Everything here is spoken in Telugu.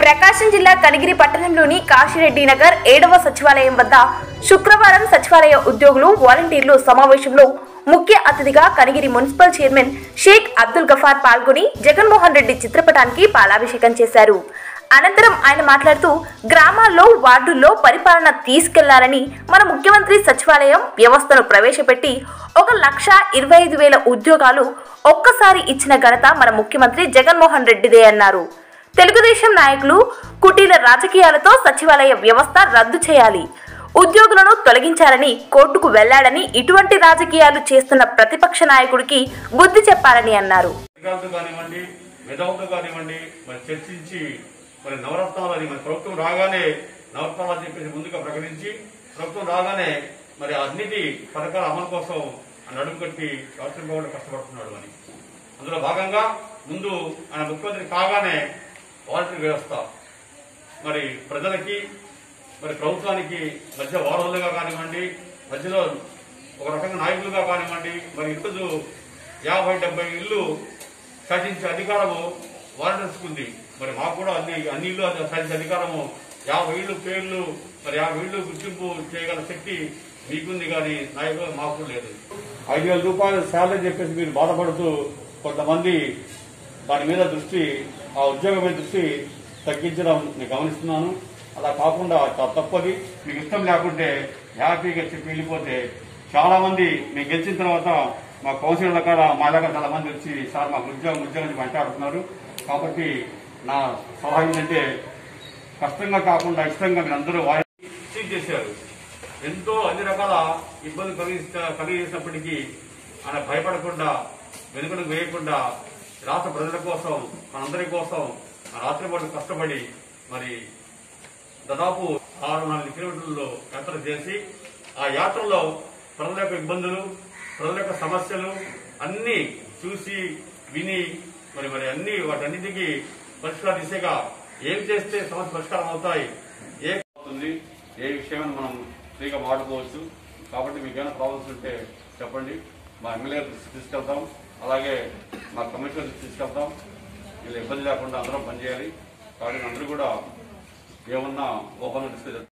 ప్రకాశం జిల్లా కనిగిరి పట్టణంలోని కాశిరెడ్డి నగర్ ఏడవ సచివాలయం వద్ద శుక్రవారం సచివాలయ ఉద్యోగులు వాలంటీర్లు సమావేశంలో ముఖ్య అతిథిగా కనిగిరి మున్సిపల్ చైర్మన్ షేక్ అబ్దుల్ గఫార్ పాల్గొని జగన్మోహన్ రెడ్డి చిత్రపటానికి పాలాభిషేకం చేశారు అనంతరం ఆయన మాట్లాడుతూ గ్రామాల్లో వార్డుల్లో పరిపాలన తీసుకెళ్లాలని మన ముఖ్యమంత్రి సచివాలయం వ్యవస్థను ప్రవేశపెట్టి ఒక లక్ష ఇరవై ఐదు వేల ఉద్యోగాలు ఒక్కసారి ఇచ్చిన ఘనత మన ముఖ్యమంత్రి జగన్మోహన్ రెడ్డిదే అన్నారు తెలుగుదేశం నాయకులు కుటీల రాజకీయాలతో సచివాలయ వ్యవస్థ రద్దు చేయాలి ఉద్యోగులను తొలగించాలని కోర్టుకు వెళ్లాడని ఇటువంటి రాజకీయాలు చేస్తున్న ప్రతిపక్ష నాయకుడికి బుద్ధి చెప్పాలని అన్నారు అధికారులతో కానివ్వండి మేధావులతో కానివ్వండి మరి చర్చించి మరి నవరత్నాలు అని మరి ప్రభుత్వం రాగానే నవరత్నాలు అని చెప్పేసి ముందుగా ప్రకటించి ప్రభుత్వం రాగానే మరి అన్నిటి పథకాల అమలు కోసం నడుము కట్టి రాష్ట్రం కూడా కష్టపడుతున్నాడు అని అందులో భాగంగా ముందు ఆయన ముఖ్యమంత్రి కాగానే వాలంటీర్ వ్యవస్థ మరి ప్రజలకి మరి ప్రభుత్వానికి మధ్య వారధులుగా కానివ్వండి మధ్యలో ఒక రకంగా నాయకులుగా కానివ్వండి మరి ఈరోజు యాభై డెబ్బై ఇల్లు శాసించే అధికారము వాలంటీర్స్కి ఉంది మరి మాకు కూడా అన్ని అన్ని ఇల్లు శాసించే అధికారము యాభై ఇళ్ళు పేర్లు మరి యాభై ఇళ్ళు గుర్తింపు చేయగల శక్తి మీకుంది కానీ నాయకులు మాకు లేదు ఐదు వేల రూపాయలు శాలరీ చెప్పేసి మీరు బాధపడుతూ కొంతమంది దాని మీద దృష్టి ఆ ఉద్యోగం మీద దృష్టి తగ్గించడం నేను గమనిస్తున్నాను అలా కాకుండా చాలా తప్పది మీకు ఇష్టం లేకుంటే హ్యాపీగా చెప్పి వెళ్ళిపోతే చాలా మంది మేము గెలిచిన తర్వాత మా కౌన్సిలర్ల కాడ మా దగ్గర చాలా మంది వచ్చి సార్ మాకు ఉద్యోగం ఉద్యోగం అని మాట్లాడుతున్నారు కాబట్టి నా సలహా ఏంటంటే కష్టంగా కాకుండా ఇష్టంగా మీరు అందరూ వారి సీజ్ చేశారు ఎంతో అన్ని రకాల ఇబ్బంది కలిగించ కలిగించినప్పటికీ ఆయన భయపడకుండా వెనుకకు వేయకుండా రాష్ట్ర ప్రజల కోసం మనందరి కోసం ఆ రాత్రి పాటు కష్టపడి మరి దాదాపు ఆరు నాలుగు కిలోమీటర్లలో యాత్ర చేసి ఆ యాత్రలో ప్రజల యొక్క ఇబ్బందులు ప్రజల యొక్క సమస్యలు అన్ని చూసి విని మరి మరి అన్ని వాటన్నిటికీ పరిష్కార దిశగా ఏం చేస్తే సమస్య పరిష్కారం అవుతాయి ఏ అవుతుంది ఏ విషయమైనా మనం ఫ్రీగా వాడుకోవచ్చు కాబట్టి మీకు ఏమైనా ప్రాబ్లమ్స్ ఉంటే చెప్పండి మా ఎమ్మెల్యే దృష్టికి తీసుకెళ్తాం అలాగే మా కమిషనర్ దృష్టికి తీసుకెళ్తాం వీళ్ళు ఇబ్బంది లేకుండా అందరం పనిచేయాలి కాబట్టి అందరూ కూడా ఏమన్నా ఓపెన్ డిస్కస్